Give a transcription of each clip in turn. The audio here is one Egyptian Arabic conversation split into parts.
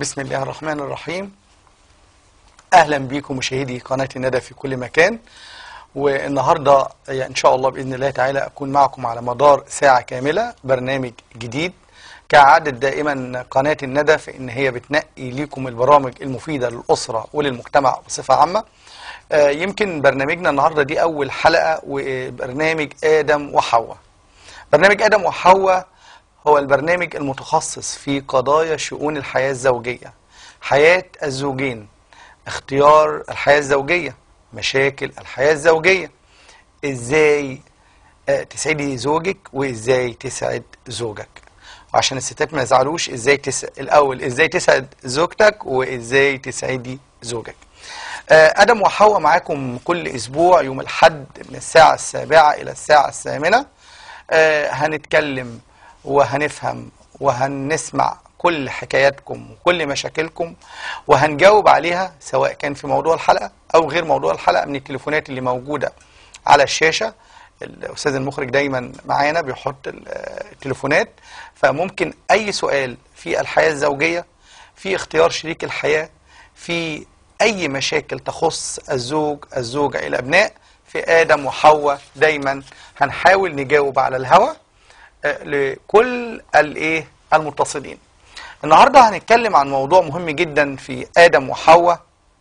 بسم الله الرحمن الرحيم اهلا بكم مشاهدي قناه الندى في كل مكان والنهارده يعني ان شاء الله باذن الله تعالى اكون معكم على مدار ساعه كامله برنامج جديد كعادة دائما قناة الندى في ان هي بتنقي ليكم البرامج المفيدة للأسرة وللمجتمع بصفة عامة آه، يمكن برنامجنا النهاردة دي أول حلقة وبرنامج آدم وحواء برنامج آدم وحواء هو البرنامج المتخصص في قضايا شؤون الحياة الزوجية حياة الزوجين اختيار الحياة الزوجية مشاكل الحياة الزوجية ازاي آه، تسعدي زوجك وازاي تسعد زوجك وعشان الستات ما يزعلوش ازاي تس... الاول ازاي تسعد زوجتك وازاي تسعدي زوجك آه، ادم وحواء معاكم كل اسبوع يوم الاحد من الساعه السابعه الى الساعه الثامنه آه، هنتكلم وهنفهم وهنسمع كل حكاياتكم وكل مشاكلكم وهنجاوب عليها سواء كان في موضوع الحلقه او غير موضوع الحلقه من التليفونات اللي موجوده على الشاشه الاستاذ المخرج دايما معانا بيحط ال- التليفونات فممكن اي سؤال في الحياه الزوجيه في اختيار شريك الحياه في اي مشاكل تخص الزوج الزوجه الابناء في ادم وحواء دايما هنحاول نجاوب على الهوى آه، لكل الايه المتصلين النهارده هنتكلم عن موضوع مهم جدا في ادم وحواء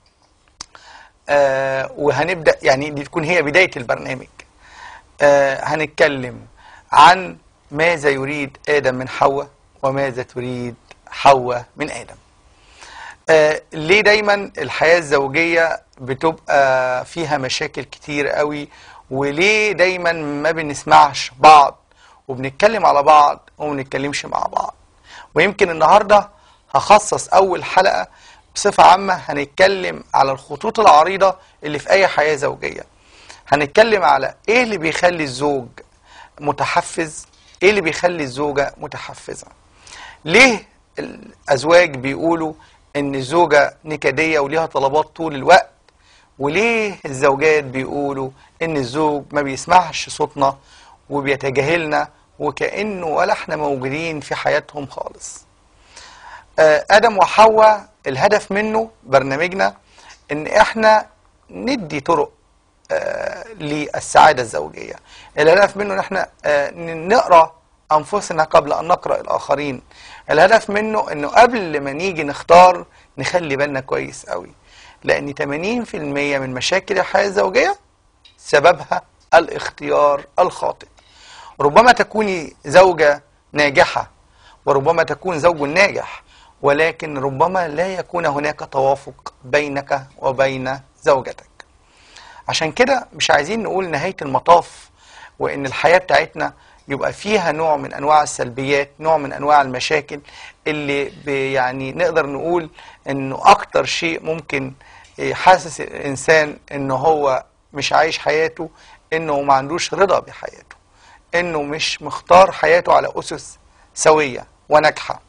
آه وهنبدا يعني دي تكون هي بدايه البرنامج آه هنتكلم عن ماذا يريد آدم من حواء وماذا تريد حواء من آدم آه ليه دايما الحياة الزوجية بتبقى فيها مشاكل كتير قوي وليه دايما ما بنسمعش بعض وبنتكلم على بعض وما بنتكلمش مع بعض ويمكن النهاردة هخصص أول حلقة بصفة عامة هنتكلم على الخطوط العريضة اللي في أي حياة زوجية هنتكلم على ايه اللي بيخلي الزوج متحفز ايه اللي بيخلي الزوجة متحفزة ليه الازواج بيقولوا ان الزوجة نكدية وليها طلبات طول الوقت وليه الزوجات بيقولوا ان الزوج ما بيسمعش صوتنا وبيتجاهلنا وكأنه ولا احنا موجودين في حياتهم خالص آه، ادم وحواء الهدف منه برنامجنا ان احنا ندي طرق آه، للسعادة الزوجية الهدف منه ان احنا آه، نقرأ أنفسنا قبل أن نقرأ الآخرين الهدف منه أنه قبل ما نيجي نختار نخلي بالنا كويس قوي لأن 80% من مشاكل الحياة الزوجية سببها الاختيار الخاطئ ربما تكوني زوجة ناجحة وربما تكون زوج ناجح ولكن ربما لا يكون هناك توافق بينك وبين زوجتك عشان كده مش عايزين نقول نهاية المطاف وإن الحياة بتاعتنا يبقى فيها نوع من أنواع السلبيات نوع من أنواع المشاكل اللي بي- يعني نقدر نقول إنه أكتر شيء ممكن يحسس الإنسان إنه هو مش عايش حياته إنه ما عندوش رضا بحياته إنه مش مختار حياته على أسس سوية وناجحة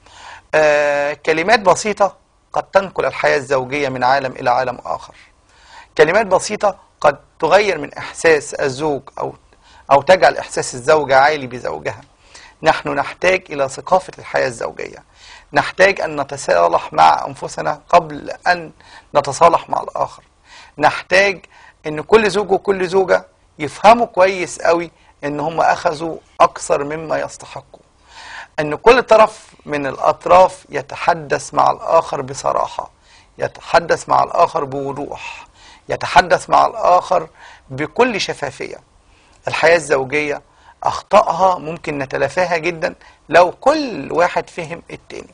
آه كلمات بسيطة قد تنقل الحياة الزوجية من عالم إلى عالم آخر كلمات بسيطة قد تغير من إحساس الزوج أو أو تجعل إحساس الزوجة عالي بزوجها نحن نحتاج إلى ثقافة الحياة الزوجية نحتاج أن نتصالح مع أنفسنا قبل أن نتصالح مع الآخر نحتاج أن كل زوج وكل زوجة يفهموا كويس قوي أن هم أخذوا أكثر مما يستحقوا أن كل طرف من الأطراف يتحدث مع الآخر بصراحة يتحدث مع الآخر بوضوح يتحدث مع الآخر بكل شفافية الحياة الزوجية أخطائها ممكن نتلافاها جدا لو كل واحد فهم التاني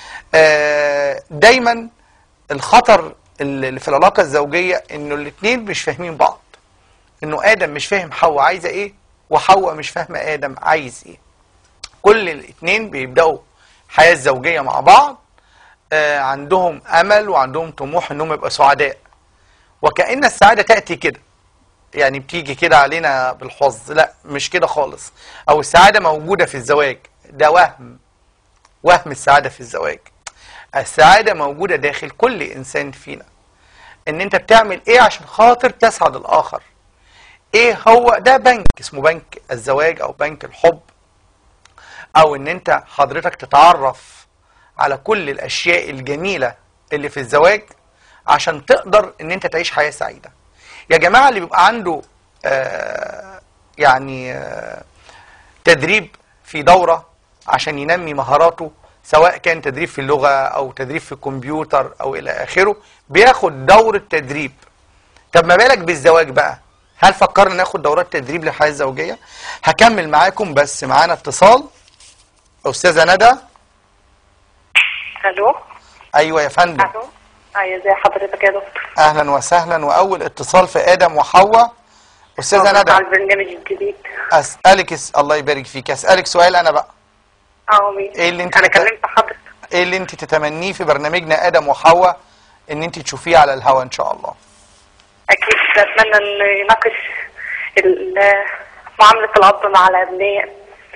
آه، دايما الخطر اللي في العلاقة الزوجية انه الاتنين مش فاهمين بعض انه ادم مش فاهم حواء عايزة ايه وحواء مش فاهمة ادم عايز ايه كل الاتنين بيبدأوا حياة زوجية مع بعض آه، عندهم امل وعندهم طموح انهم يبقوا سعداء وكأن السعادة تأتي كده يعني بتيجي كده علينا بالحظ لا مش كده خالص او السعادة موجودة في الزواج ده وهم وهم السعادة في الزواج السعادة موجودة داخل كل انسان فينا ان انت بتعمل ايه عشان خاطر تسعد الاخر ايه هو ده بنك اسمه بنك الزواج او بنك الحب او ان انت حضرتك تتعرف على كل الاشياء الجميله اللي في الزواج عشان تقدر ان انت تعيش حياه سعيده يا جماعه اللي بيبقى عنده آه يعني آه تدريب في دوره عشان ينمي مهاراته سواء كان تدريب في اللغه او تدريب في الكمبيوتر او الى اخره بياخد دوره تدريب طب ما بالك بالزواج بقى هل فكرنا ناخد دورات تدريب للحياه الزوجيه هكمل معاكم بس معانا اتصال استاذه ندى الو ايوه يا فندم الو ايوه ازي حضرتك يا دكتور اهلا وسهلا واول اتصال في ادم وحواء استاذه مبروك ندى على البرنامج الجديد اسالك اس- الله يبارك فيك اسالك سؤال انا بقى اه مين إيه اللي انت انا بت- كلمت حضرتك ايه اللي انت تتمنيه في برنامجنا ادم وحواء ان انت تشوفيه على الهوا ان شاء الله اكيد اتمنى ان يناقش ال- معامله الاب مع الابناء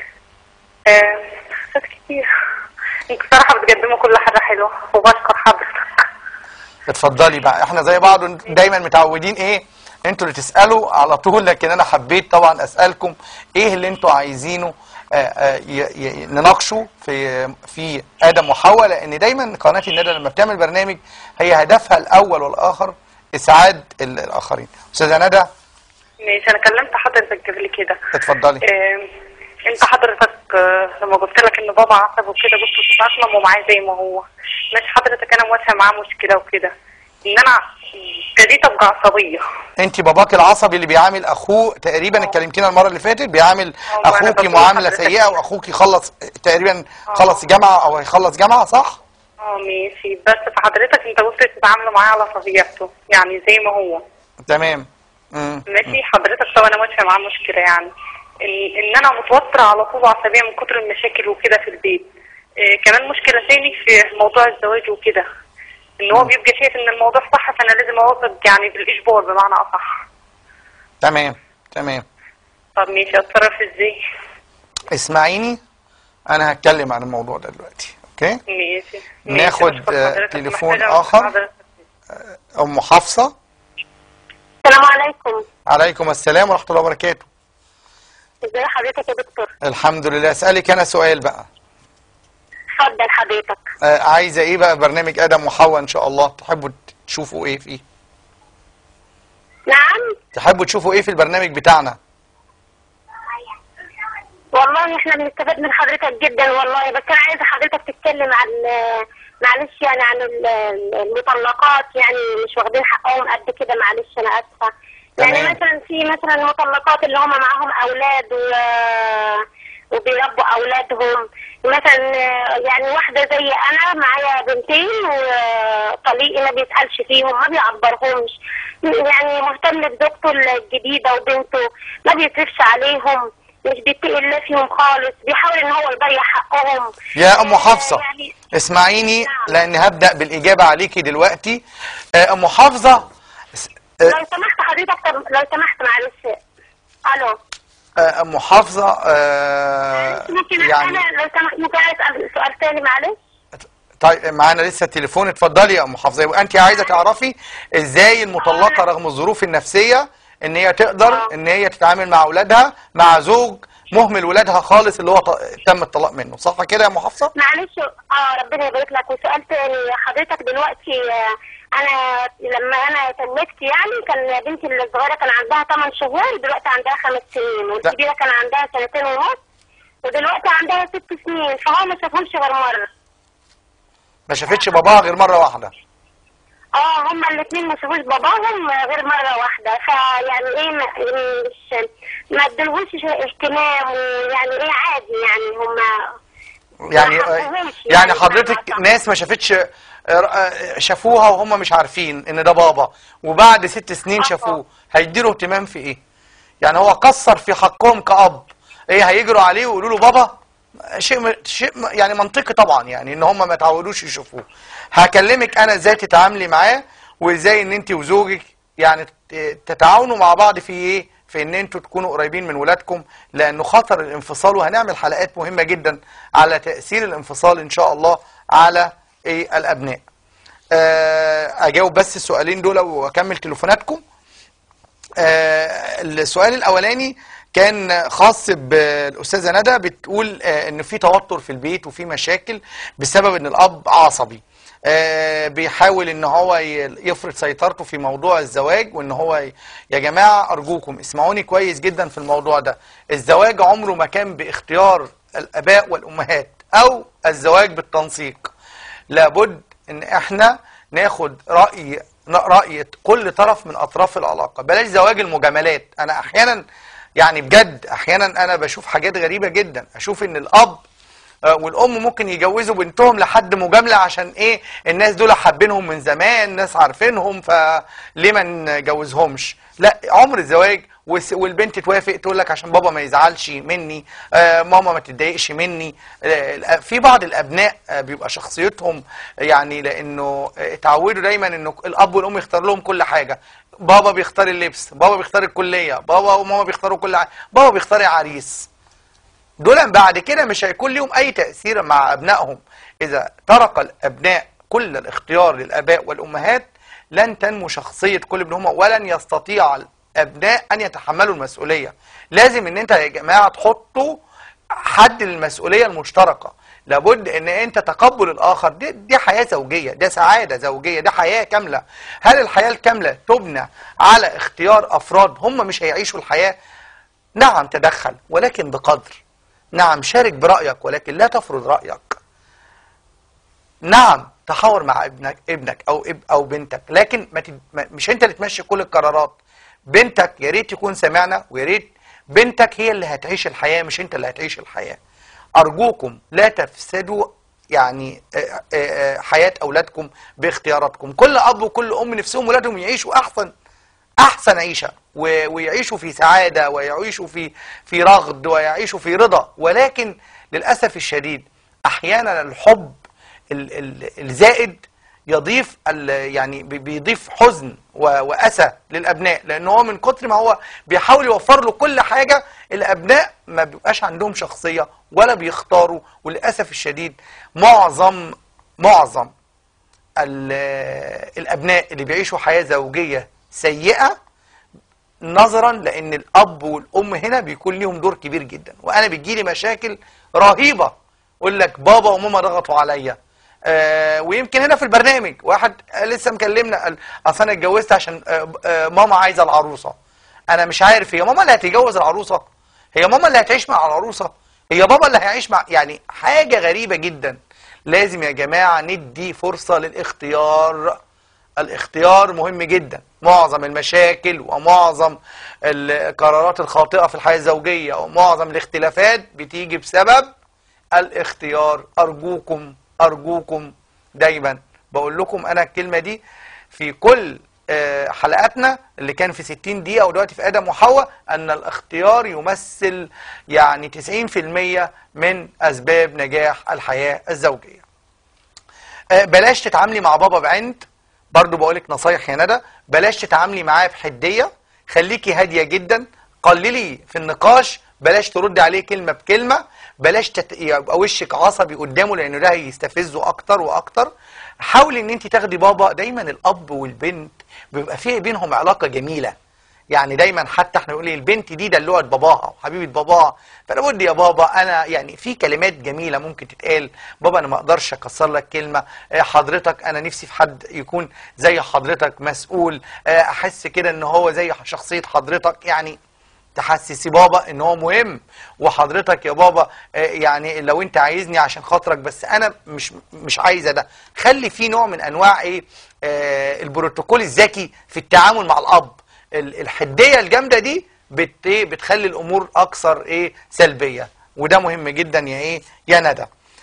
آه، حاجات كتير انتوا بصراحه بتقدموا كل حاجه حلوه وبشكر حضرتك اتفضلي بقى احنا زي بعض دايما متعودين ايه انتوا اللي تسالوا على طول لكن انا حبيت طبعا اسالكم ايه اللي انتوا عايزينه آه، آه، ي- ي- نناقشه في في ادم وحواء لان دايما قناه الندى لما بتعمل برنامج هي هدفها الاول والاخر اسعاد ال- الاخرين استاذه ندى ماشي انا كلمت حضرتك قبل كده اتفضلي آه، انت حضرتك آه، لما قلت لك ان بابا عصب وكده قلت تتأقلم معاه زي ما هو مش حضرتك انا موافقه معاه مشكله وكده ان انا ابتديت ابقى عصبيه انت باباك العصبي اللي بيعامل اخوه تقريبا اتكلمتينا المره اللي فاتت بيعامل اه، ما انا اخوك بقول معامله لحضرتك. سيئه واخوك يخلص تقريبا اه. خلص جامعه او هيخلص جامعه صح اه ماشي بس فحضرتك انت قلت تتعاملوا معاه على طبيعته يعني زي ما هو تمام مم. ماشي حضرتك طب انا موافقه معاه مشكله يعني ان, ان انا متوتره على طول عصبيه من كتر المشاكل وكده في البيت إيه كمان مشكله تاني في موضوع الزواج وكده ان هو بيبقى شايف ان الموضوع صح فانا لازم اوافق يعني بالاجبار بمعنى اصح تمام تمام طب ماشي اتصرف ازاي اسمعيني انا هتكلم عن الموضوع ده دلوقتي اوكي ماشي ماشي، ناخد، بشكر آه، حضرتك. تليفون محتاجة آخر. حضرتك. ام حفصه السلام عليكم عليكم السلام ورحمه الله وبركاته ازي حضرتك يا دكتور الحمد لله اسالك انا سؤال بقى اتفضل حضرتك آه عايزه ايه بقى برنامج ادم وحواء ان شاء الله تحبوا تشوفوا ايه فيه نعم تحبوا تشوفوا ايه في البرنامج بتاعنا والله احنا بنستفاد من حضرتك جدا والله بس انا عايزه حضرتك تتكلم عن معلش يعني عن ال- المطلقات يعني مش واخدين حقهم قد كده معلش انا اسفه يعني تمام. مثلا في مثلا المطلقات اللي هم معاهم اولاد و وبيربوا اولادهم مثلا يعني واحده زي انا معايا بنتين وطليقي ما بيسالش فيهم ما بيعبرهمش يعني مهتم بزوجته الجديده وبنته ما بيصرفش عليهم مش بيتقي الله فيهم خالص بيحاول ان هو يضيع حقهم يا ام حفصه يعني اسمعيني نعم. لان هبدا بالاجابه عليكي دلوقتي آه، ام حفصه س- آه، لو سمحت حضرتك طب لو سمحت معلش الو آه، ام حفصه آه، ممكن يعني انا لو سمحت ممكن اسال سؤال تاني معلش طيب معانا لسه التليفون اتفضلي يا ام حفصه يبقى انت عايزه تعرفي ازاي المطلقه رغم الظروف النفسيه ان هي تقدر آه. ان هي تتعامل مع اولادها مع زوج مهمل ولادها خالص اللي هو ط- تم الطلاق منه صح كده يا ام حفصه معلش اه ربنا يبارك لك وسؤال تاني حضرتك دلوقتي آه، انا لما انا تمكت يعني كان بنتي الصغيره كان عندها 8 شهور دلوقتي عندها خمس سنين والكبيره كان عندها سنتين ونص ودلوقتي عندها ست سنين فهو ما شافهمش غير مره ما شافتش باباها غير مره واحده اه هما الاثنين ما شافوش باباهم غير مره واحده فيعني ايه ما مش ما ادلهوش اهتمام ويعني ايه عادي يعني هما يعني ما حبوهمش يعني يعني حضرتك بمعنى ناس ما شافتش آه، آه، شافوها وهم مش عارفين ان ده بابا وبعد ست سنين آه. شافوه هيديله اهتمام في ايه يعني هو قصر في حقهم كأب ايه هيجروا عليه ويقولوا له بابا شيء م- شيء م- يعني منطقي طبعا يعني ان هم ما تعودوش يشوفوه هكلمك انا ازاي تتعاملي معاه وازاي ان انت وزوجك يعني ت- تتعاونوا مع بعض في ايه في ان انتوا تكونوا قريبين من ولادكم لانه خطر الانفصال وهنعمل حلقات مهمة جدا على تأثير الانفصال ان شاء الله على ايه الابناء آه، اجاوب بس السؤالين دول واكمل تليفوناتكم آه، السؤال الاولاني كان خاص بالاستاذه ندى بتقول آه، ان في توتر في البيت وفي مشاكل بسبب ان الاب عصبي آه، بيحاول ان هو ي- يفرض سيطرته في موضوع الزواج وان هو ي- يا جماعه ارجوكم اسمعوني كويس جدا في الموضوع ده الزواج عمره ما كان باختيار الاباء والامهات او الزواج بالتنسيق لابد ان احنا ناخد راي راي كل طرف من اطراف العلاقه بلاش زواج المجاملات انا احيانا يعني بجد احيانا انا بشوف حاجات غريبه جدا اشوف ان الاب آه، والام ممكن يجوزوا بنتهم لحد مجامله عشان ايه الناس دول حابينهم من زمان ناس عارفينهم فليه ما نجوزهمش لا عمر الزواج والس- والبنت توافق تقول لك عشان بابا ما يزعلش مني آه، ماما ما تتضايقش مني آه، في بعض الابناء آه، بيبقى شخصيتهم يعني لانه آه، اتعودوا دايما انه الاب والام يختار لهم كل حاجه بابا بيختار اللبس بابا بيختار الكليه بابا وماما بيختاروا كل حاجه بابا بيختار عريس دول بعد كده مش هيكون لهم اي تأثير مع ابنائهم اذا ترك الابناء كل الاختيار للاباء والامهات لن تنمو شخصية كل ابنهم ولن يستطيع الابناء ان يتحملوا المسؤولية لازم ان انت يا جماعة تحطوا حد للمسؤولية المشتركة لابد ان انت تقبل الاخر دي, دي حياة زوجية ده سعادة زوجية ده حياة كاملة هل الحياة الكاملة تبنى على اختيار افراد هم مش هيعيشوا الحياة نعم تدخل ولكن بقدر نعم شارك برأيك ولكن لا تفرض رأيك نعم تحاور مع ابنك ابنك او اب او بنتك لكن ما تد... ما- مش انت اللي تمشي كل القرارات بنتك يا ريت يكون سمعنا ويا ريت بنتك هي اللي هتعيش الحياة مش انت اللي هتعيش الحياة ارجوكم لا تفسدوا يعني آه، آه، آه، حياة اولادكم باختياراتكم كل اب وكل ام نفسهم ولادهم يعيشوا احسن احسن عيشه و- ويعيشوا في سعاده ويعيشوا في في رغد ويعيشوا في رضا ولكن للاسف الشديد احيانا الحب ال- ال- الزائد يضيف ال- يعني بي- بيضيف حزن و- واسى للابناء لان هو من كتر ما هو بيحاول يوفر له كل حاجه الابناء ما بيبقاش عندهم شخصيه ولا بيختاروا وللاسف الشديد معظم معظم ال- الابناء اللي بيعيشوا حياه زوجيه سيئه نظرا لان الاب والام هنا بيكون ليهم دور كبير جدا وانا بتجيلي مشاكل رهيبه يقول لك بابا وماما ضغطوا عليا آه ويمكن هنا في البرنامج واحد لسه مكلمنا قال اصل انا اتجوزت عشان آه آه ماما عايزه العروسه انا مش عارف هي ماما اللي هتتجوز العروسه هي ماما اللي هتعيش مع العروسه هي بابا اللي هيعيش مع يعني حاجه غريبه جدا لازم يا جماعه ندي فرصه للاختيار الاختيار مهم جدا معظم المشاكل ومعظم القرارات الخاطئة في الحياة الزوجية ومعظم الاختلافات بتيجي بسبب الاختيار أرجوكم أرجوكم دايما بقول لكم أنا الكلمة دي في كل آه، حلقاتنا اللي كان في 60 دقيقة ودلوقتي في آدم وحواء أن الاختيار يمثل يعني 90% من أسباب نجاح الحياة الزوجية آه، بلاش تتعاملي مع بابا بعند برضو بقولك نصايح يا ندى بلاش تتعاملي معاه بحدية خليكي هادية جدا قللي في النقاش بلاش تردي عليه كلمة بكلمة بلاش تت... يبقى وشك عصبي قدامه لانه ده هيستفزه اكتر واكتر حاولي ان انت تاخدي بابا دايما الاب والبنت بيبقى في بينهم علاقة جميلة يعني دايما حتى احنا نقول إيه، البنت دي دلوعه باباها وحبيبه باباها فانا بدي يا بابا انا يعني في كلمات جميله ممكن تتقال بابا انا ما اقدرش اكسر لك كلمه آه، حضرتك انا نفسي في حد يكون زي حضرتك مسؤول آه، احس كده ان هو زي شخصيه حضرتك يعني تحسسي بابا ان هو مهم وحضرتك يا بابا آه، يعني لو انت عايزني عشان خاطرك بس انا مش مش عايزه ده خلي في نوع من انواع ايه آه، البروتوكول الذكي في التعامل مع الاب ال- الحديه الجامده دي بت إيه؟ بتخلي الامور اكثر ايه سلبيه وده مهم جدا يا ايه يا ندى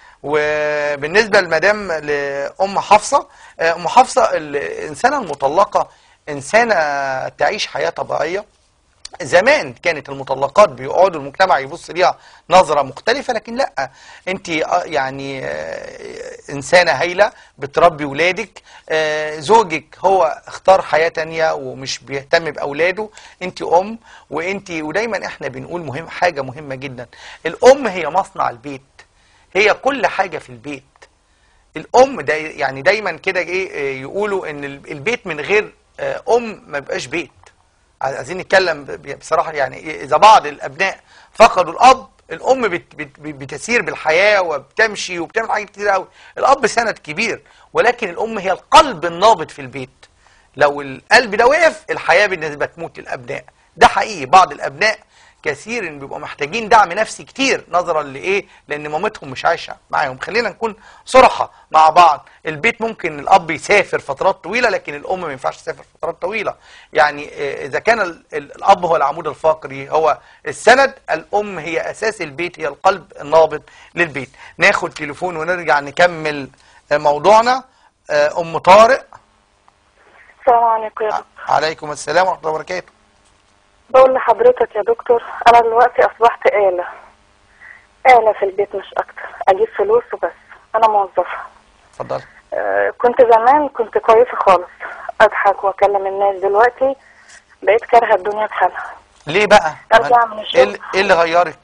وبالنسبه لمدام لام حفصه آه، ام حفصه الانسانه المطلقه انسانه تعيش حياه طبيعيه زمان كانت المطلقات بيقعدوا المجتمع يبص ليها نظرة مختلفة لكن لا انت آه، يعني آه، انسانة هايلة بتربي ولادك آه، زوجك هو اختار حياة تانية ومش بيهتم بأولاده انت ام وانت ودايما احنا بنقول مهم حاجة مهمة جدا الام هي مصنع البيت هي كل حاجة في البيت الام ده يعني دايما كده ايه آه، يقولوا ان البيت من غير آه، ام ما بيبقاش بيت عايزين نتكلم ب- ب- بصراحه يعني اذا بعض الابناء فقدوا الاب الام بت بت بتسير بالحياه وبتمشي وبتعمل حاجات كتير قوي الاب سند كبير ولكن الام هي القلب النابض في البيت لو القلب ده وقف الحياه بالنسبه تموت للابناء ده حقيقي بعض الابناء كثير إن بيبقوا محتاجين دعم نفسي كتير نظرا لايه لان مامتهم مش عايشه معاهم خلينا نكون صراحه مع بعض البيت ممكن الاب يسافر فترات طويله لكن الام ما ينفعش تسافر فترات طويله يعني آه، اذا كان ال- ال- الاب هو العمود الفقري هو السند الام هي اساس البيت هي القلب النابض للبيت ناخد تليفون ونرجع نكمل آه، موضوعنا آه، ام طارق السلام عليكم يا ع- دكتور عليكم السلام ورحمه الله وبركاته بقول لحضرتك يا دكتور انا دلوقتي اصبحت آلة آلة في البيت مش اكتر اجيب فلوس وبس انا موظفة اتفضل آه، كنت زمان كنت كويسة خالص اضحك واكلم الناس دلوقتي بقيت كارهة الدنيا بحالها ليه بقى أرجع من الشغل. ايه اللي- إيه اللي غيرك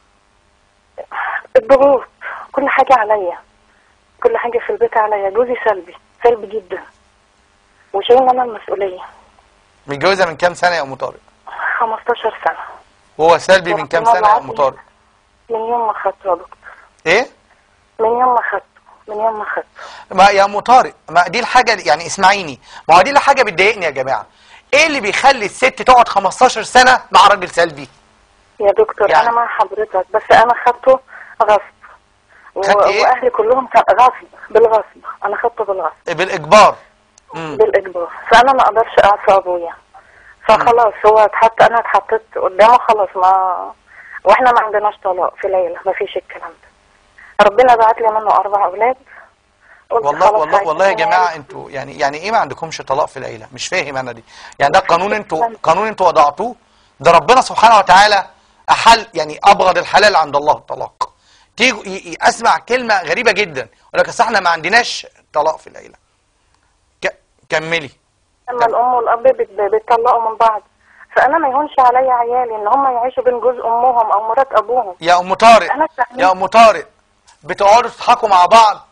الضغوط كل حاجة عليا كل حاجة في البيت عليا جوزي سلبي سلبي جدا وشايل انا المسؤولية متجوزه من كام سنه يا ام طارق 15 سنة وهو سلبي من كام سنه يا ام طارق من يوم ما خدته يا دكتور ايه من يوم ما خدته من يوم ما خدته ما يا ام طارق ما دي الحاجه يعني اسمعيني ما هو دي الحاجه بتضايقني يا جماعه ايه اللي بيخلي الست تقعد 15 سنه مع راجل سلبي يا دكتور يعني- انا مع حضرتك بس انا خدته غصب و... خدت إيه؟ واهلي كلهم كان غصب بالغصب انا خدته بالغصب بالاجبار امم بالاجبار فانا ما اقدرش اعصى ابويا فخلاص هو اتحط انا اتحطيت قدامه خلاص ما واحنا ما عندناش طلاق في ليله ما فيش الكلام ده ربنا بعت لي منه اربع اولاد قلت والله خلاص والله عايشة والله يا حياتي. جماعه انتوا يعني يعني ايه ما عندكمش طلاق في العيله مش فاهم انا دي يعني ده قانون انتوا قانون انتوا وضعتوه ده ربنا سبحانه وتعالى احل يعني ابغض الحلال عند الله الطلاق تيجوا ي- ي- اسمع كلمه غريبه جدا يقول لك اصل احنا ما عندناش طلاق في العيله ك- كملي لما الام والاب بيت- بيتطلقوا من بعض فانا ما يهونش عليا عيالي ان هم يعيشوا بين جوز امهم او مرات ابوهم يا ام طارق أنا استحملت. يا ام طارق بتقعدوا تضحكوا مع بعض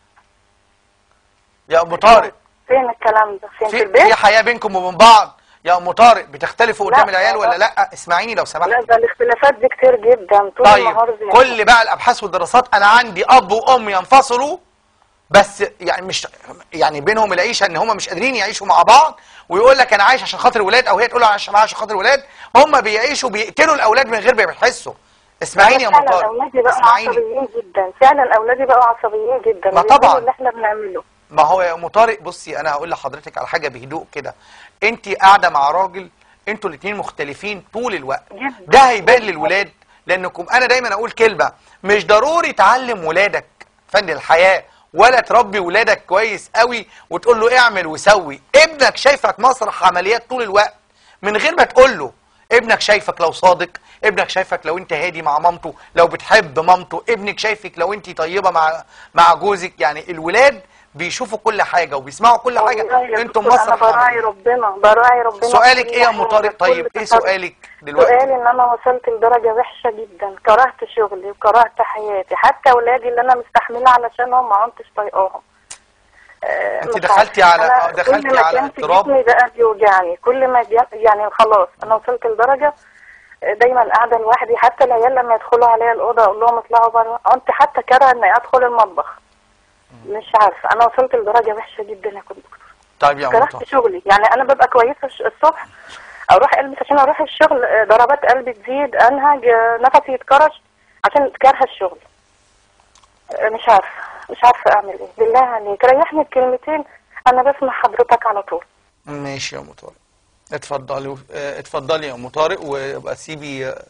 يا ام طارق فين الكلام ده فين في, في البيت في حياه بينكم وبين بعض يا ام طارق بتختلفوا لا، قدام العيال ولا لا. لا اسمعيني لو سمحت لا ده الاختلافات دي كتير جدا طول طيب النهار زي كل بقى الابحاث والدراسات انا عندي اب وام ينفصلوا بس يعني مش يعني بينهم العيشه ان هم مش قادرين يعيشوا مع بعض ويقول لك انا عايش عشان خاطر الولاد او هي تقول انا عايش معايا عشان خاطر الولاد هم بيعيشوا بيقتلوا الاولاد من غير ما بيحسوا اسمعيني يا ام فعلا طارق اولادي بقوا اسمعيني عصبيين جدا فعلا اولادي بقوا عصبيين جدا ما بيعملوا طبعا. اللي احنا بنعمله ما هو يا ام طارق بصي انا هقول لحضرتك على حاجه بهدوء كده انت قاعده مع راجل انتوا الاثنين مختلفين طول الوقت جدا. ده هيبان للولاد لانكم انا دايما اقول كلمه مش ضروري تعلم ولادك فن الحياه ولا تربي ولادك كويس قوي وتقول له اعمل وسوي ابنك شايفك مسرح عمليات طول الوقت من غير ما تقول له ابنك شايفك لو صادق ابنك شايفك لو انت هادي مع مامته لو بتحب مامته ابنك شايفك لو انت طيبه مع مع جوزك يعني الولاد بيشوفوا كل حاجه وبيسمعوا كل والله حاجه يا انتم دكتور انا مسرح براعي عمليات. ربنا براعي ربنا سؤالك في ايه يا ام حاجة، طارق كل طيب ايه تصرف. سؤالك دلوقتي سؤالي ان انا وصلت لدرجه وحشه جدا كرهت شغلي وكرهت حياتي حتى اولادي اللي انا مستحمله علشانهم ما عدتش طايقاهم آه، انت مش دخلتي عارفة. على- أنا آه، دخلتي كل ما على كان في اضطراب. جسمي بقى بيوجعني كل ما بي... يعني خلاص انا وصلت لدرجه آه، دايما قاعده لوحدي حتى العيال لما يدخلوا عليا الاوضه اقول لهم اطلعوا بره انت حتى كاره اني ادخل المطبخ مش عارفه انا وصلت لدرجه وحشه جدا يا كنت دكتور طيب يا ام كرهت طارق شغلي يعني انا ببقى كويسه الش- الصبح اروح البس عشان اروح الشغل آه، ضربات قلبي تزيد انهج آه، نفسي يتكرش عشان كارهه الشغل آه، مش عارفه مش عارفه اعمل ايه بالله عليك ريحني بكلمتين انا بسمع حضرتك على طول ماشي يا ام طارق اتفضلي اه، اتفضلي يا ام طارق وابقى سيبي اه،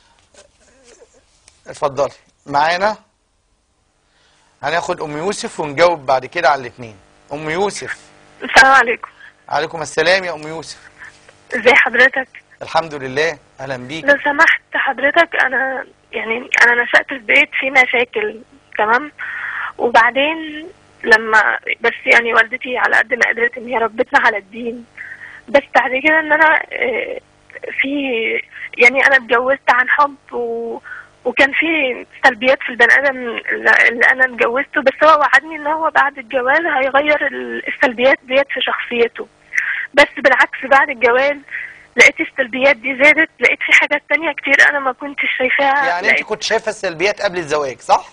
اتفضلي معانا هناخد ام يوسف ونجاوب بعد كده على الاثنين ام يوسف السلام عليكم عليكم السلام يا ام يوسف ازي حضرتك الحمد لله اهلا بيك لو سمحت حضرتك انا يعني انا نشأت في بيت فيه مشاكل تمام وبعدين لما بس يعني والدتي على قد ما قدرت ان هي ربتنا على الدين بس بعد كده ان انا آه، في يعني انا اتجوزت عن حب و وكان في سلبيات في البني ادم اللي اللي انا اتجوزته بس هو وعدني ان هو بعد الجواز هيغير ال- السلبيات ديت في شخصيته بس بالعكس بعد الجواز لقيت السلبيات دي زادت لقيت في حاجات تانية كتير انا ما كنتش شايفاها يعني انت لقيت كنت شايفه السلبيات قبل الزواج صح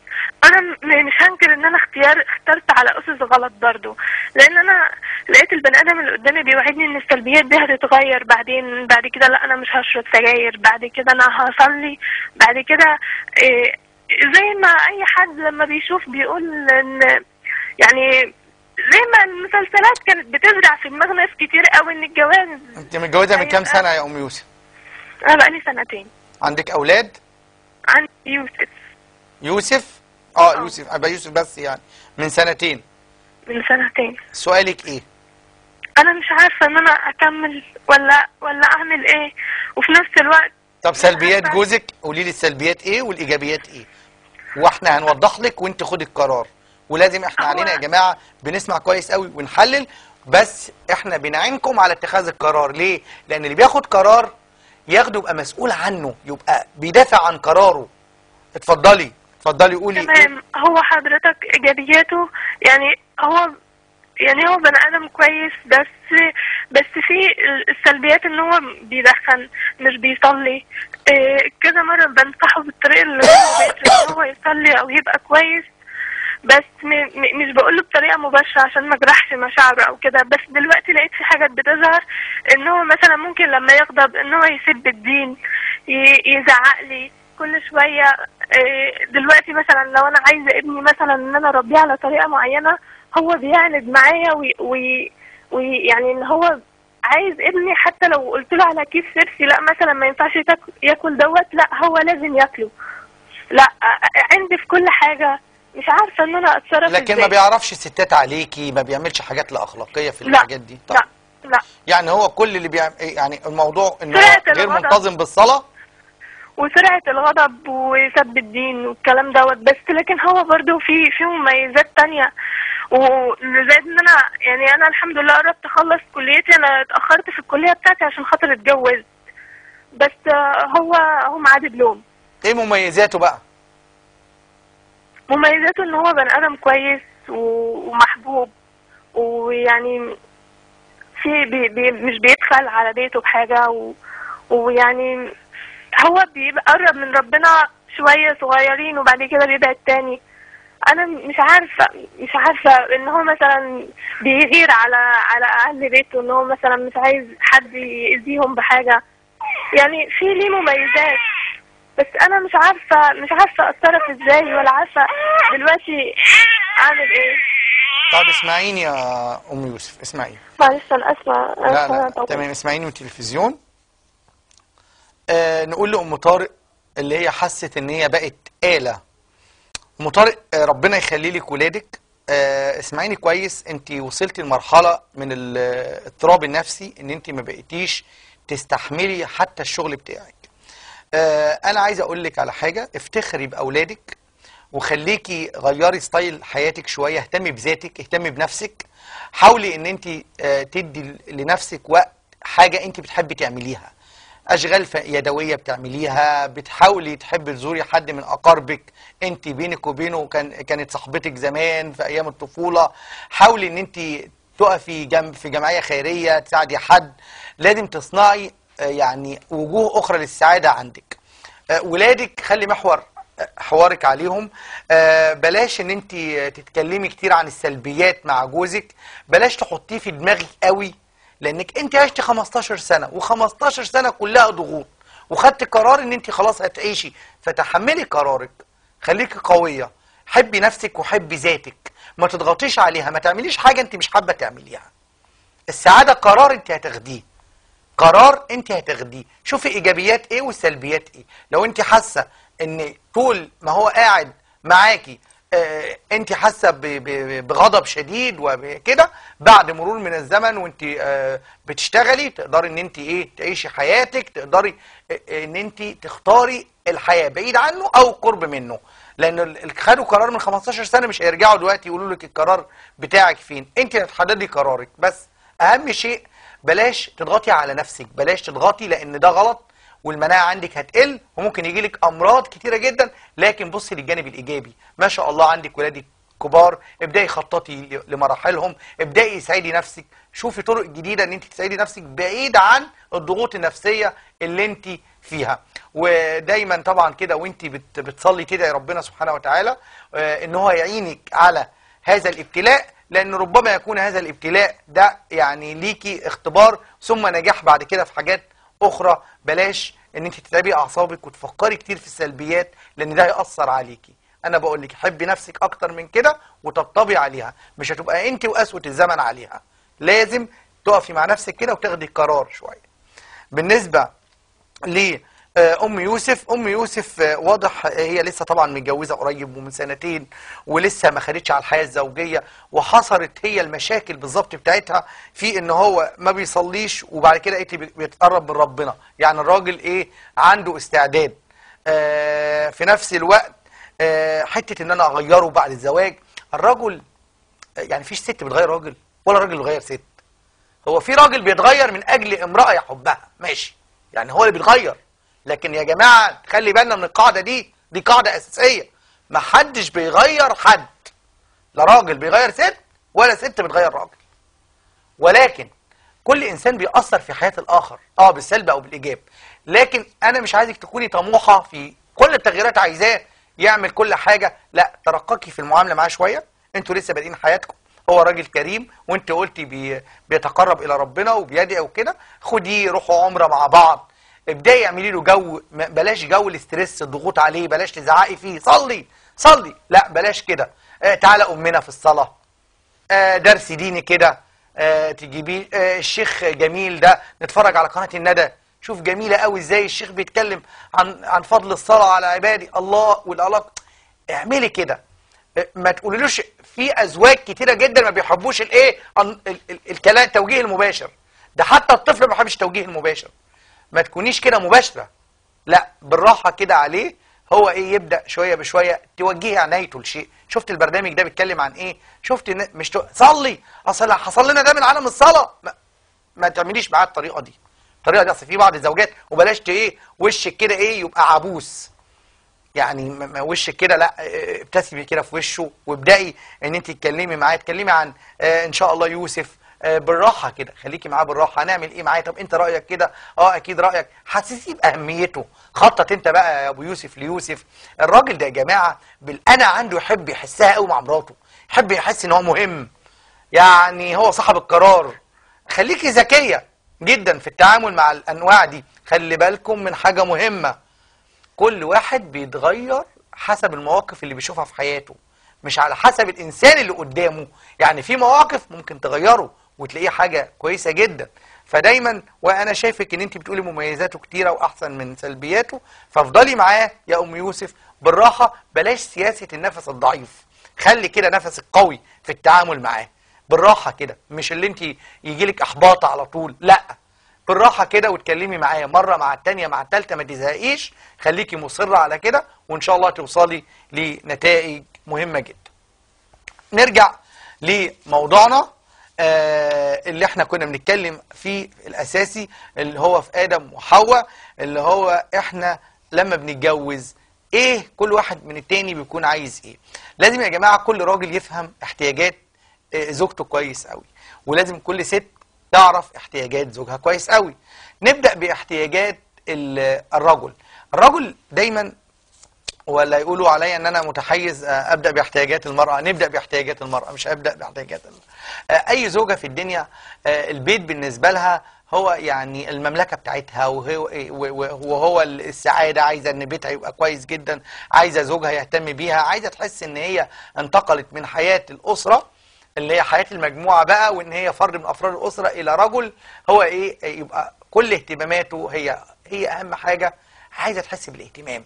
انا م- مش هنكر ان انا اختيار اخترت على اسس غلط برضو لان انا لقيت البني ادم اللي قدامي بيوعدني ان السلبيات دي هتتغير بعدين بعد كده لا انا مش هشرب سجاير بعد كده انا هصلي بعد كده إيه زي ما اي حد لما بيشوف بيقول ان يعني زي ما المسلسلات كانت بتزرع في دماغ ناس كتير قوي ان الجواز انت متجوزه من كام أيوة. سنه يا ام يوسف انا بقالي سنتين عندك اولاد عندي يوسف يوسف اه آه. يوسف ابقى يوسف بس يعني من سنتين من سنتين سؤالك ايه انا مش عارفه ان انا اكمل ولا ولا اعمل ايه وفي نفس الوقت طب سلبيات عارفة. جوزك قولي لي السلبيات ايه والايجابيات ايه واحنا هنوضح لك وانت خدي القرار ولازم احنا هو- علينا يا جماعه بنسمع كويس قوي ونحلل بس احنا بنعينكم على اتخاذ القرار ليه لان اللي بياخد قرار ياخده يبقى مسؤول عنه يبقى بيدافع عن قراره اتفضلي اتفضلي قولي ايه تمام هو حضرتك ايجابياته يعني هو يعني هو بني ادم كويس بس بس في السلبيات ان هو بيدخن مش بيصلي إيه، كذا مره بنصحه بالطريقه اللي هو بيقدر ان هو يصلي او يبقى كويس بس م م مش بقوله بطريقه مباشره عشان ما اجرحش مشاعره او كده بس دلوقتي لقيت في حاجات بتظهر ان هو مثلا ممكن لما يغضب ان هو يسب الدين ي- يزعق لي كل شويه إيه، دلوقتي مثلا لو انا عايزه ابني مثلا ان انا اربيه على طريقه معينه هو بيعند معايا وي- وي- ويعني ان هو عايز ابني حتى لو قلت له على كيس شيبسي لا مثلا ما ينفعش تاك- ياكل دوت لا هو لازم ياكله لا أ- عندي في كل حاجه مش عارفه ان انا اتصرف لكن ازاي ما بيعرفش الستات عليكي ما بيعملش حاجات لا اخلاقيه في لا الحاجات دي طب لا لا يعني هو كل اللي بيعمل يعني الموضوع ان هو سرعة غير الغضب. منتظم بالصلاه وسرعة الغضب وسب الدين والكلام دوت بس لكن هو برضو في في مميزات تانية وزائد ان انا يعني انا الحمد لله قربت اخلص كليتي انا اتأخرت في الكلية بتاعتي عشان خاطر اتجوز بس آه، هو هو معاه دبلوم ايه مميزاته بقى مميزاته ان هو بني ادم كويس و- ومحبوب ويعني في بي بي مش بيبخل على بيته بحاجة و ويعني هو بيبقى قرب من ربنا شوية صغيرين وبعد كده بيبعد تاني انا مش عارفة مش عارفة ان هو مثلا بيغير على على اهل بيته ان هو مثلا مش عايز حد يأذيهم بحاجة يعني في ليه مميزات بس انا مش عارفة مش عارفة اتصرف ازاي ولا عارفة دلوقتي اعمل ايه طب اسمعيني يا ام يوسف اسمعيني معلش انا اسفة لا أنا لا طبعا. تمام اسمعيني من التلفزيون آه نقول لام طارق اللي هي حست ان هي بقت آلة ام طارق آه ربنا يخلي لك ولادك آه اسمعيني كويس انت وصلتي لمرحله من الاضطراب النفسي ان انت ما بقيتيش تستحملي حتى الشغل بتاعك آه انا عايز اقول لك على حاجه افتخري باولادك وخليكي غيري ستايل حياتك شويه اهتمي بذاتك اهتمي بنفسك حاولي ان انت آه، تدي لنفسك وقت حاجه انت بتحبي تعمليها اشغال ف- يدويه بتعمليها بتحاولي تحبي تزوري حد من اقاربك انت بينك وبينه كان كانت صاحبتك زمان في ايام الطفوله حاولي ان انت تقفي جنب في جمعيه خيريه تساعدي حد لازم تصنعي آه، يعني وجوه اخرى للسعاده عندك آه، ولادك خلي محور آه، حوارك عليهم آه، بلاش ان انت تتكلمي كتير عن السلبيات مع جوزك بلاش تحطيه في دماغك قوي لانك انت عشتي 15 سنه و15 سنه كلها ضغوط وخدت قرار ان انت خلاص هتعيشي فتحملي قرارك خليكي قويه حبي نفسك وحبي ذاتك ما تضغطيش عليها ما تعمليش حاجه انت مش حابه تعمليها السعاده قرار انت هتاخديه قرار انت هتاخديه شوفي ايجابيات ايه والسلبيات ايه لو انت حاسه ان طول ما هو قاعد معاكي آه انت حاسه ب- ب- بغضب شديد وكده بعد مرور من الزمن وانت آه بتشتغلي تقدري ان انت ايه تعيشي حياتك تقدري آه، ان انت تختاري الحياه بعيد عنه او قرب منه لان ال- ال- خدوا قرار من 15 سنه مش هيرجعوا دلوقتي يقولوا لك القرار بتاعك فين انت اللي هتحددي قرارك بس اهم شيء بلاش تضغطي على نفسك بلاش تضغطي لان ده غلط والمناعه عندك هتقل وممكن يجي لك امراض كتيره جدا لكن بصي للجانب الايجابي ما شاء الله عندك ولادك كبار ابدأي خططي ل- لمراحلهم ابدأي سعيدي نفسك شوفي طرق جديدة ان انت تسعدي نفسك بعيد عن الضغوط النفسية اللي انت فيها ودايما طبعا كده وانت بت بتصلي تدعي ربنا سبحانه وتعالى آه، ان هو يعينك على هذا الابتلاء لان ربما يكون هذا الابتلاء ده يعني ليكي اختبار ثم نجاح بعد كده في حاجات اخرى بلاش ان انت تتعبي اعصابك وتفكري كتير في السلبيات لان ده هيأثر عليكي انا بقول لك حبي نفسك اكتر من كده وطبطبي عليها مش هتبقى انت وقسوة الزمن عليها لازم تقفي مع نفسك كده وتاخدي قرار شوية بالنسبة ل آه، ام يوسف ام يوسف آه، واضح آه، هي لسه طبعا متجوزه قريب ومن سنتين ولسه ما خدتش على الحياه الزوجيه وحصرت هي المشاكل بالظبط بتاعتها في ان هو ما بيصليش وبعد كده قالت لي بي- بيتقرب من ربنا يعني الراجل ايه عنده استعداد آه، في نفس الوقت آه، حته ان انا اغيره بعد الزواج الرجل آه، يعني فيش ست بتغير راجل ولا راجل بيغير ست هو في راجل بيتغير من اجل امراه يحبها ماشي يعني هو اللي بيتغير لكن يا جماعه خلي بالنا من القاعده دي دي قاعده اساسيه ما حدش بيغير حد لا راجل بيغير ست ولا ست بتغير راجل ولكن كل انسان بيأثر في حياة الاخر اه بالسلب او بالايجاب لكن انا مش عايزك تكوني طموحة في كل التغييرات عايزاه يعمل كل حاجة لا ترققي في المعاملة معاه شوية انتوا لسه بادئين حياتكم هو راجل كريم وانت قلتي بي بيتقرب الى ربنا وبيدعي وكده خديه روحوا عمرة مع بعض ابداي اعملي له جو م- بلاش جو الاسترس الضغوط عليه بلاش تزعقي فيه صلي صلي لا بلاش كده آه تعالى امنا في الصلاه آه، درس ديني كده آه، تجيبيه آه، الشيخ جميل ده نتفرج على قناة الندى شوف جميلة قوي ازاي الشيخ بيتكلم عن عن فضل الصلاة على عبادي الله والعلاقة اعملي كده آه، ما تقوليلوش في ازواج كتيرة جدا ما بيحبوش الايه ال- ال- ال- الكلام التوجيه المباشر ده حتى الطفل ما بيحبش التوجيه المباشر ما تكونيش كده مباشرة لا بالراحة كده عليه هو ايه يبدأ شوية بشوية توجهي عنايته لشيء شفت البرنامج ده بيتكلم عن ايه شفت إن- مش تو... صلي اصل حصل لنا ده من عالم الصلاة ما, ما تعمليش معاه الطريقة دي الطريقة دي اصل في بعض الزوجات وبلاش ت- ايه وشك كده ايه يبقى عبوس يعني ما- ما وشك كده لا اه، ابتسمي كده في وشه وابدأي ان انت تتكلمي معاه تتكلمي عن اه، ان شاء الله يوسف اه، بالراحة كده خليكي معاه بالراحة هنعمل ايه معاه طب انت رأيك كده اه اكيد رأيك حسسيه بأهميته خطط انت بقى يا ابو يوسف ليوسف الراجل ده يا جماعة بالانا عنده يحب يحسها قوي مع مراته يحب يحس ان هو مهم يعني هو صاحب القرار خليكي ذكية جدا في التعامل مع الانواع دي خلي بالكم من حاجة مهمة كل واحد بيتغير حسب المواقف اللي بيشوفها في حياته مش على حسب الانسان اللي قدامه يعني في مواقف ممكن تغيره وتلاقيه حاجة كويسة جدا فدايما وانا شايفك ان انت بتقولي مميزاته كتيرة واحسن من سلبياته فافضلي معاه يا ام يوسف بالراحة بلاش سياسة النفس الضعيف خلي كده نفسك قوي في التعامل معاه بالراحة كده مش اللي انت يجيلك احباط على طول لا بالراحة كده وتكلمي معايا مرة مع التانية مع التالتة ما تزهقيش خليكي مصرة على كده وإن شاء الله توصلي لنتائج مهمة جدا نرجع لموضوعنا آه اللي احنا كنا بنتكلم فيه الأساسي اللي هو في آدم وحواء اللي هو احنا لما بنتجوز ايه كل واحد من التاني بيكون عايز ايه لازم يا جماعة كل راجل يفهم احتياجات آه، زوجته كويس قوي ولازم كل ست تعرف احتياجات زوجها كويس قوي نبدأ باحتياجات ال- الرجل الرجل دايما ولا يقولوا عليا ان انا متحيز آه، ابدا باحتياجات المراه نبدا باحتياجات المراه مش ابدا باحتياجات المرأة. آه، اي زوجه في الدنيا آه، البيت بالنسبه لها هو يعني المملكه بتاعتها وهو وهو السعاده عايزه ان بيتها يبقى كويس جدا عايزه زوجها يهتم بيها عايزه تحس ان هي انتقلت من حياه الاسره اللي هي حياه المجموعه بقى وان هي فرد من افراد الاسره الى رجل هو ايه يبقى كل اهتماماته هي هي اهم حاجه عايزه تحس بالاهتمام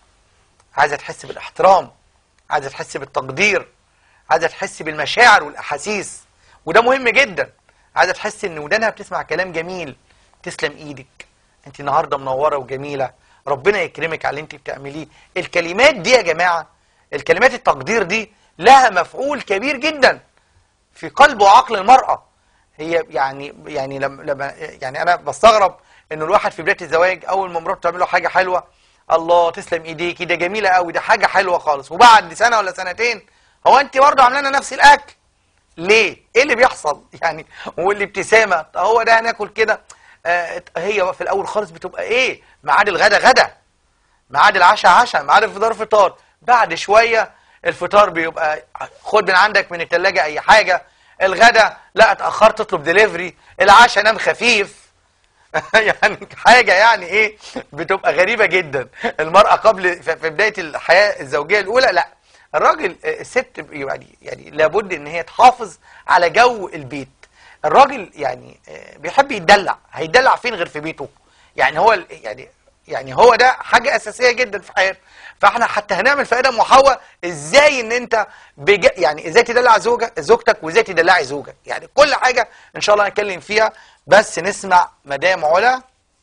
عايزه تحس بالاحترام عايزه تحس بالتقدير عايزه تحس بالمشاعر والاحاسيس وده مهم جدا عايزه تحس ان ودانها بتسمع كلام جميل تسلم ايدك انت النهارده منوره وجميله ربنا يكرمك على اللي انت بتعمليه الكلمات دي يا جماعه الكلمات التقدير دي لها مفعول كبير جدا في قلب وعقل المرأة هي يعني يعني لما لما يعني انا بستغرب انه الواحد في بدايه الزواج اول ما مراته تعمل له حاجه حلوه الله تسلم ايديكي ده جميله قوي ده حاجه حلوه خالص وبعد سنه ولا سنتين هو انت برضه عامله لنا نفس الاكل ليه ايه اللي بيحصل يعني والابتسامه طب هو ده هناكل كده آه هي في الاول خالص بتبقى ايه ميعاد الغدا غدا ميعاد العشاء عشاء ميعاد الفطار فطار بعد شويه الفطار بيبقى خد من عندك من التلاجة اي حاجه الغدا لا اتاخرت تطلب دليفري العشاء نام خفيف يعني حاجة يعني ايه بتبقى غريبة جدا المرأة قبل في في بداية الحياة الزوجية الأولى لا الراجل آه، الست يعني يعني لابد ان هي تحافظ على جو البيت الراجل يعني آه، بيحب يتدلع هيدلع فين غير في بيته يعني هو ال- يعني يعني هو ده حاجة أساسية جدا في حياته فاحنا حتى هنعمل في آدم وحواء ازاي ان انت بج... يعني ازاي تدلع زوجك زوجتك وازاي تدلعي زوجك يعني كل حاجة ان شاء الله هنتكلم فيها بس نسمع مدام علا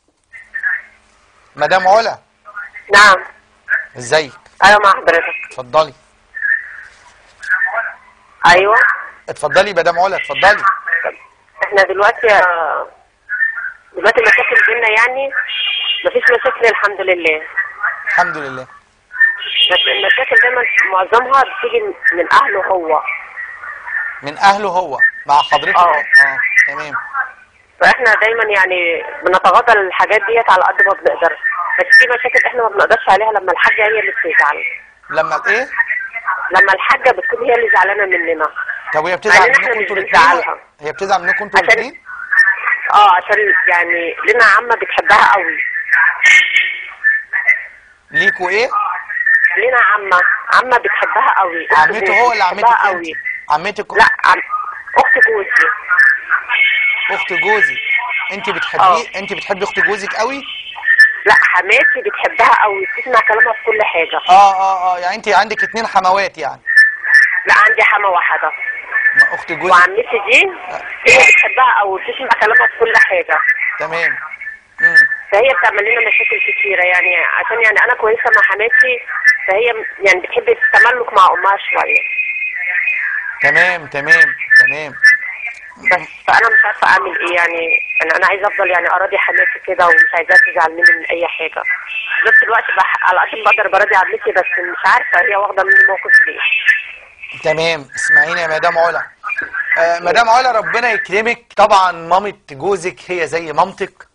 مدام علا نعم ازيك ايوه مع حضرتك اتفضلي ايوه اتفضلي مدام علا اتفضلي احنا دلوقتي آه، دلوقتي المشاكل بينا يعني مفيش مشاكل الحمد لله الحمد لله بس المشاكل دايما معظمها بتيجي من اهله هو من اهله هو مع حضرتك اه. اه تمام فاحنا دايما يعني بنتغاضى الحاجات ديت على قد ما بنقدر بس في مشاكل احنا ما بنقدرش عليها لما الحاجه هي اللي بتزعل لما ايه لما الحاجه بتكون هي اللي زعلانه مننا طب وهي بتزعل بعدين احنا منكم مش انتوا بنزعلها. الاثنين هي بتزعل منكم انتوا عشان- الاثنين اه عشان يعني لنا عمه بتحبها قوي ليكوا ايه لنا عمه عمه بتحبها قوي أخت عمته جوزي هو ولا عمتك بتحبها انت قوي عمتك لا عم... اخت جوزي اخت جوزي انت بتحبيه اه. انت بتحبي اخت جوزك قوي لا حماتي بتحبها قوي بتسمع كلامها في كل حاجه اه اه اه يعني انت عندك اتنين حموات يعني لا عندي حما واحده ما اخت جوزك وعمتي دي هي بتحبها قوي بتسمع كلامها في كل حاجه تمام امم فهي بتعمل لنا مشاكل كتيره يعني عشان يعني انا كويسه مع حماتي فهي يعني بتحب التملك مع امها شويه تمام تمام تمام بس فانا مش عارفه اعمل ايه يعني انا انا عايزه افضل يعني اراضي حماتي كده ومش عايزاها تزعل مني من اي حاجه في نفس الوقت بح... على قد ما بقدر براضي عمتي بس مش عارفه هي واخده مني موقف ليه تمام اسمعيني يا مدام علا آه مدام علا ربنا يكرمك طبعا مامة جوزك هي زي مامتك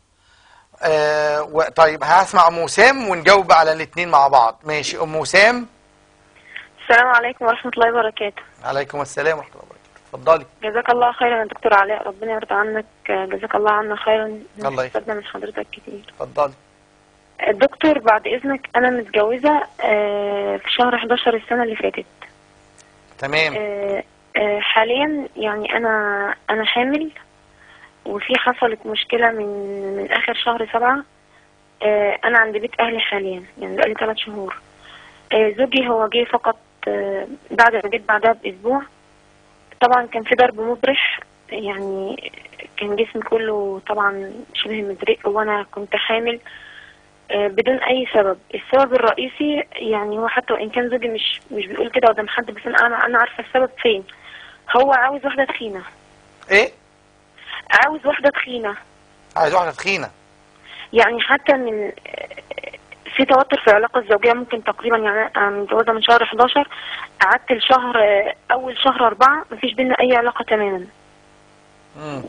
آه و... طيب هسمع ام وسام ونجاوب على الاثنين مع بعض ماشي ام وسام السلام عليكم ورحمة الله وبركاته عليكم السلام ورحمه الله وبركاته اتفضلي جزاك الله خيرا يا دكتور علاء ربنا يرضى عنك جزاك الله عنا خيرا الله يخليك. استفدنا من حضرتك كتير اتفضلي دكتور بعد إذنك أنا متجوزة آه، في شهر 11 السنة اللي فاتت تمام آه، آه، حاليا يعني أنا أنا حامل وفي حصلت مشكلة من من آخر شهر سبعة آه، أنا عند بيت أهلي حاليا يعني بقالي ثلاث شهور آه، زوجي هو جه فقط آه، بعد ما جيت بعدها بأسبوع طبعا كان في ضرب مبرح يعني كان جسمي كله طبعا شبه مزرق وانا كنت حامل آه، بدون اي سبب السبب الرئيسي يعني هو حتى وان كان زوجي مش مش بيقول كده قدام حد بس انا انا عارفه السبب فين هو عاوز واحده تخينه ايه عاوز واحده تخينه عايز واحده تخينه يعني حتى من في توتر في العلاقة الزوجية ممكن تقريبا يعني أنا متجوزة من شهر 11 قعدت الشهر أول شهر أربعة مفيش بينا أي علاقة تماما امم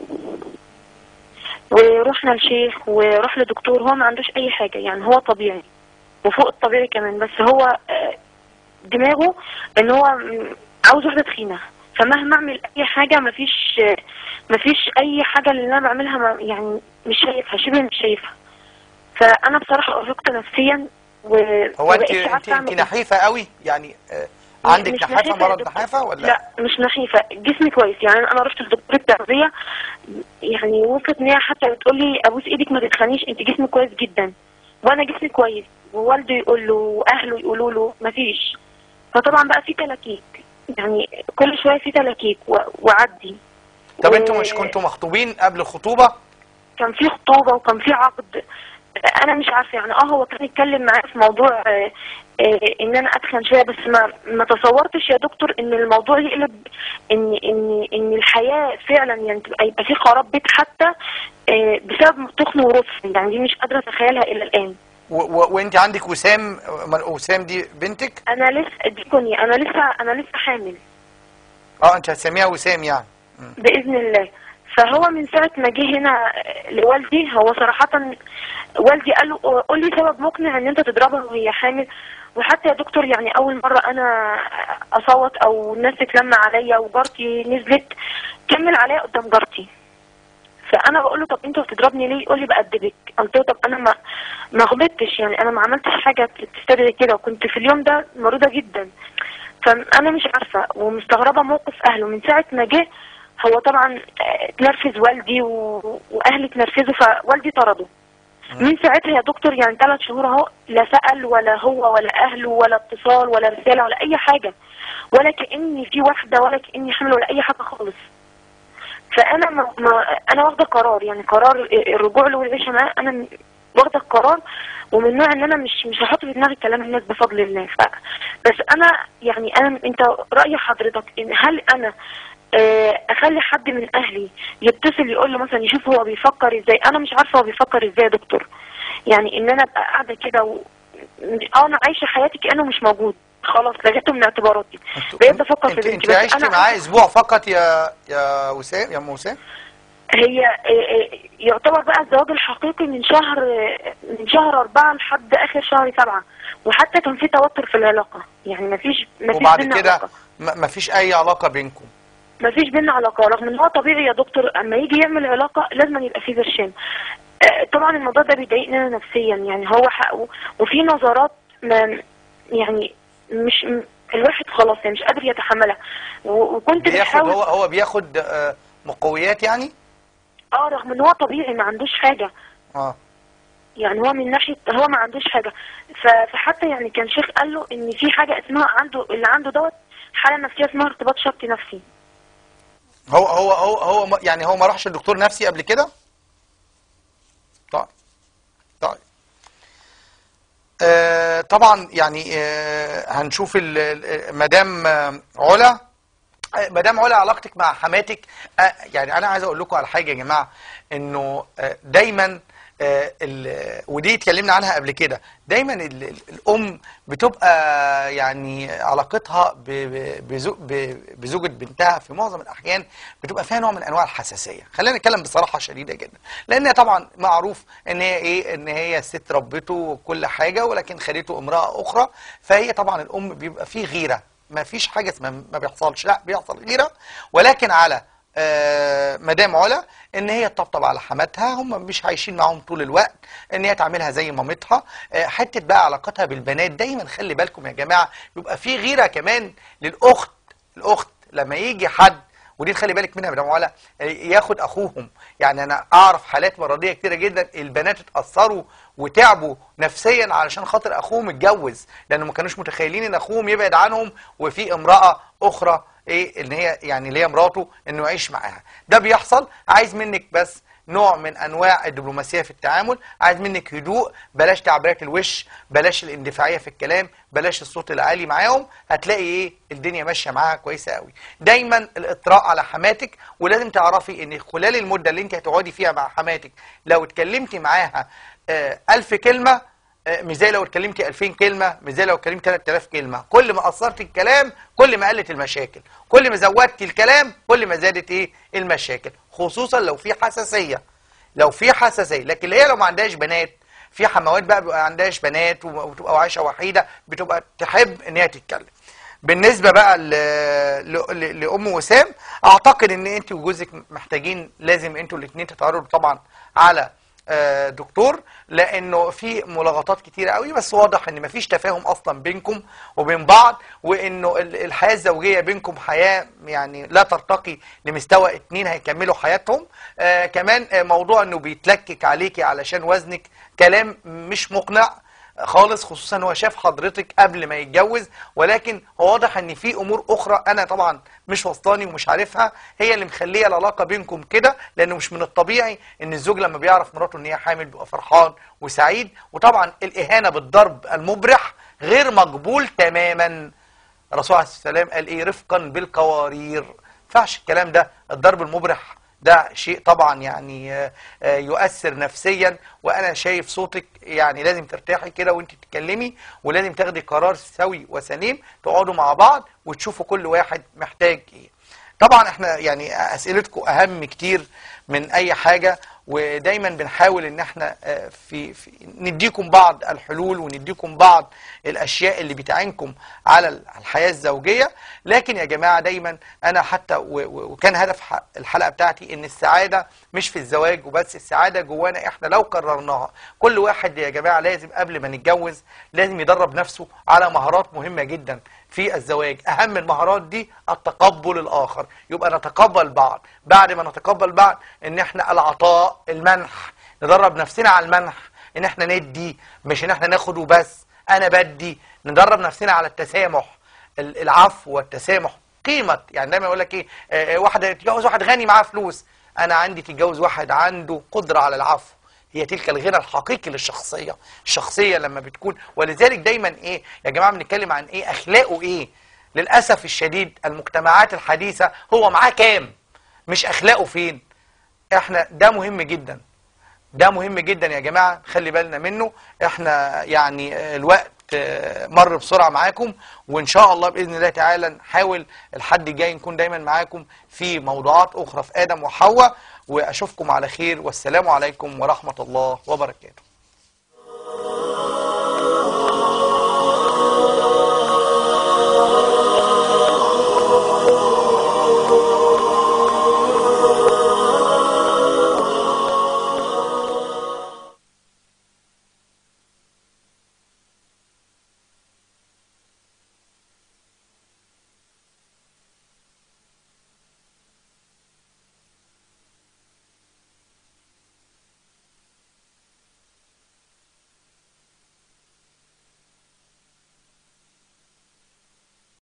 ورحنا لشيخ وروح لدكتور هو ما عندوش أي حاجة يعني هو طبيعي وفوق الطبيعي كمان بس هو آه، دماغه إن هو م- عاوز واحدة تخينة فمهما أعمل أي حاجة مفيش آه، مفيش أي حاجة اللي أنا بعملها ما- يعني مش شايفها شبه مش شايفها فأنا بصراحة أرهقت نفسيا و هو انت وبقيتش انت عارفة انت أعمل إيه. نحيفه قوي يعني آه عندك مش نحافه يا مرض دكتور. نحافه ولا لا مش نحيفه جسمي كويس يعني انا رحت لدكتور التغذيه يعني وصلت ان هي حتى بتقول لي ابوس ايدك ما تتخنيش انت جسمك كويس جدا وانا جسمي كويس ووالده يقول له واهله يقولوا له ما فيش فطبعا بقى في تلاكيك يعني كل شويه في تلاكيك و- وعدي طب و- انتوا مش كنتوا مخطوبين قبل الخطوبه كان في خطوبة وكان في عقد انا مش عارفه يعني اه هو كان يتكلم معايا في موضوع آه، آه، ان انا اتخن شويه بس ما ما تصورتش يا دكتور ان الموضوع يقلب ان ان ان الحياه فعلا يعني تبقى يبقى في خراب بيت حتى آه، بسبب تخن ورفض يعني دي مش قادره اتخيلها الى الان و- و- وانت عندك وسام وسام دي بنتك انا لسه دي كوني انا لسه انا لسه حامل اه انت هتسميها وسام يعني باذن الله فهو من ساعه ما جه هنا لوالدي هو صراحه والدي قال له قول لي سبب مقنع ان انت تضربها وهي حامل وحتى يا دكتور يعني اول مره انا اصوت او الناس تتلم عليا وجارتي نزلت كمل عليا قدام جارتي فانا بقول له طب انت بتضربني ليه يقول لي بأدبك قلت له طب انا ما ما غلطتش يعني انا ما عملتش حاجه تستدعي كده وكنت في اليوم ده مريضه جدا فانا مش عارفه ومستغربه موقف اهله من ساعه ما جه هو طبعا آه، تنرفز والدي و... واهلي تنرفزوا فوالدي طرده من ساعتها يا دكتور يعني ثلاث شهور اهو لا سأل ولا هو ولا اهله ولا اتصال ولا رسالة ولا اي حاجة ولا كأني في واحدة ولا كأني حامل ولا اي حاجة خالص فانا ما ما انا واخده قرار يعني قرار الرجوع له والعيشه معاه انا م- واخده القرار ومن نوع ان انا مش مش هحط في دماغي كلام الناس بفضل الله ف بس انا يعني انا انت راي حضرتك ان هل انا آه، اخلي حد من اهلي يتصل يقول له مثلا يشوف هو بيفكر ازاي انا مش عارفه هو بيفكر ازاي يا دكتور يعني ان انا ابقى قاعده كده و... اه انا عايشه حياتي كانه مش موجود خلاص لغيته من اعتباراتي بقيت بفكر في انت بنتي انت بس عشتي أنا معاه اسبوع فقط يا يا وسام يا ام وسام هي آه، آه، يعتبر بقى الزواج الحقيقي من شهر آه، من شهر أربعة لحد آخر شهر سبعة وحتى كان في توتر في العلاقة يعني مفيش مفيش وبعد بينا كده علاقة ما ما فيش اي علاقه بينكم مفيش بينا علاقة رغم ان هو طبيعي يا دكتور اما يجي يعمل علاقة لازم يبقى فيه برشام آه، طبعا الموضوع ده بيضايقني انا نفسيا يعني هو حقه وفي نظرات ما يعني مش م- الواحد خلاص يعني مش قادر يتحملها و- وكنت بياخد بحاول هو هو بياخد آه، مقويات يعني اه رغم ان هو طبيعي ما عندوش حاجة اه يعني هو من ناحيه هو ما عندوش حاجه ف- فحتى يعني كان شيخ قال له ان في حاجه اسمها عنده اللي عنده دوت حاله نفسيه اسمها ارتباط شرطي نفسي هو هو هو هو ما- يعني هو ما راحش لدكتور نفسي قبل كده طيب طيب آه طبعا يعني آه هنشوف ال- ال- مدام آه، علا آه، مدام علا علاقتك مع حماتك آه يعني انا عايز اقول لكم على حاجه يا جماعه انه آه دايما آه ال- ودي اتكلمنا عنها قبل كده دايما ال- ال- الام بتبقى يعني علاقتها ب- ب- بزو- ب- بزوجة بنتها في معظم الاحيان بتبقى فيها نوع من انواع الحساسيه خلينا نتكلم بصراحه شديده جدا لان طبعا معروف ان هي ايه ان هي ست ربته وكل حاجه ولكن خدته امراه اخرى فهي طبعا الام بيبقى فيه غيره ما فيش حاجه اسمها ما بيحصلش لا بيحصل غيره ولكن على آه، مدام علا ان هي تطبطب على حماتها هم مش عايشين معاهم طول الوقت ان هي تعملها زي مامتها آه، حته بقى علاقتها بالبنات دايما خلي بالكم يا جماعه يبقى في غيره كمان للاخت الاخت لما يجي حد ودي خلي بالك منها يا مدام علا آه، ياخد اخوهم يعني انا اعرف حالات مرضيه كتيره جدا البنات اتاثروا وتعبوا نفسيا علشان خاطر اخوهم اتجوز لانه ما كانوش متخيلين ان اخوهم يبعد عنهم وفي امراه اخرى ايه ان هي يعني اللي هي مراته انه يعيش معاها ده بيحصل عايز منك بس نوع من انواع الدبلوماسيه في التعامل عايز منك هدوء بلاش تعبيرات الوش بلاش الاندفاعيه في الكلام بلاش الصوت العالي معاهم هتلاقي ايه الدنيا ماشيه معاها كويسه قوي دايما الاطراء على حماتك ولازم تعرفي ان خلال المده اللي انت هتقعدي فيها مع حماتك لو اتكلمتي معاها آه، ألف كلمه آه، مش زي لو اتكلمتي 2000 كلمه مش زي لو اتكلمتي 3000 كلمه كل ما قصرت الكلام كل ما قلت المشاكل كل ما زودتي الكلام كل ما زادت ايه المشاكل خصوصا لو في حساسيه لو في حساسيه لكن هي لو ما عندهاش بنات في حموات بقى بيبقى عندهاش بنات وبتبقى عايشه وحيده بتبقى تحب ان هي تتكلم بالنسبه بقى ل... ل... ل... لام وسام اعتقد ان انت وجوزك محتاجين لازم انتوا الاثنين تتعرضوا طبعا على آه، دكتور لانه في ملاغطات كتيره قوي بس واضح ان مفيش تفاهم اصلا بينكم وبين بعض وانه ال- الحياه الزوجيه بينكم حياه يعني لا ترتقي لمستوى اتنين هيكملوا حياتهم آه كمان آه موضوع انه بيتلكك عليكي علشان وزنك كلام مش مقنع خالص خصوصا هو شاف حضرتك قبل ما يتجوز ولكن هو واضح ان في امور اخرى انا طبعا مش وصلاني ومش عارفها هي اللي مخليه العلاقه بينكم كده لانه مش من الطبيعي ان الزوج لما بيعرف مراته ان هي حامل بيبقى فرحان وسعيد وطبعا الاهانه بالضرب المبرح غير مقبول تماما الرسول عليه السلام قال ايه رفقا بالقوارير ما ينفعش الكلام ده الضرب المبرح ده شيء طبعا يعني آه، آه، يؤثر نفسيا وانا شايف صوتك يعني لازم ترتاحي كده وانت بتتكلمي ولازم تاخدي قرار سوي وسليم تقعدوا مع بعض وتشوفوا كل واحد محتاج ايه طبعا احنا يعني اسئلتكم اهم كتير من اي حاجه ودايما بنحاول ان احنا آه، في, في نديكم بعض الحلول ونديكم بعض الاشياء اللي بتعينكم على الحياه الزوجيه لكن يا جماعه دايما انا حتى و- و- وكان هدف ح- الحلقه بتاعتي ان السعاده مش في الزواج وبس السعاده جوانا احنا لو قررناها كل واحد يا جماعه لازم قبل ما نتجوز لازم يدرب نفسه على مهارات مهمه جدا في الزواج اهم المهارات دي التقبل الاخر يبقى نتقبل بعض بعد ما نتقبل بعض ان احنا العطاء المنح ندرب نفسنا على المنح ان احنا ندي مش ان احنا ناخد وبس انا بدي ندرب نفسنا على التسامح ال- العفو والتسامح قيمة يعني دايما يقول لك ايه آه، آه، واحد يتجوز واحد غني معاه فلوس انا عندي تتجوز واحد عنده قدرة على العفو هي تلك الغنى الحقيقي للشخصية الشخصية لما بتكون ولذلك دايما ايه يا جماعة بنتكلم عن ايه اخلاقه ايه للأسف الشديد المجتمعات الحديثة هو معاه كام مش اخلاقه فين احنا ده مهم جدا ده مهم جدا يا جماعة خلي بالنا منه احنا يعني آه، الوقت آه، مر بسرعة معاكم وان شاء الله بإذن الله تعالى نحاول الحد الجاي نكون دايما معاكم في موضوعات اخرى في ادم وحواء واشوفكم على خير والسلام عليكم ورحمة الله وبركاته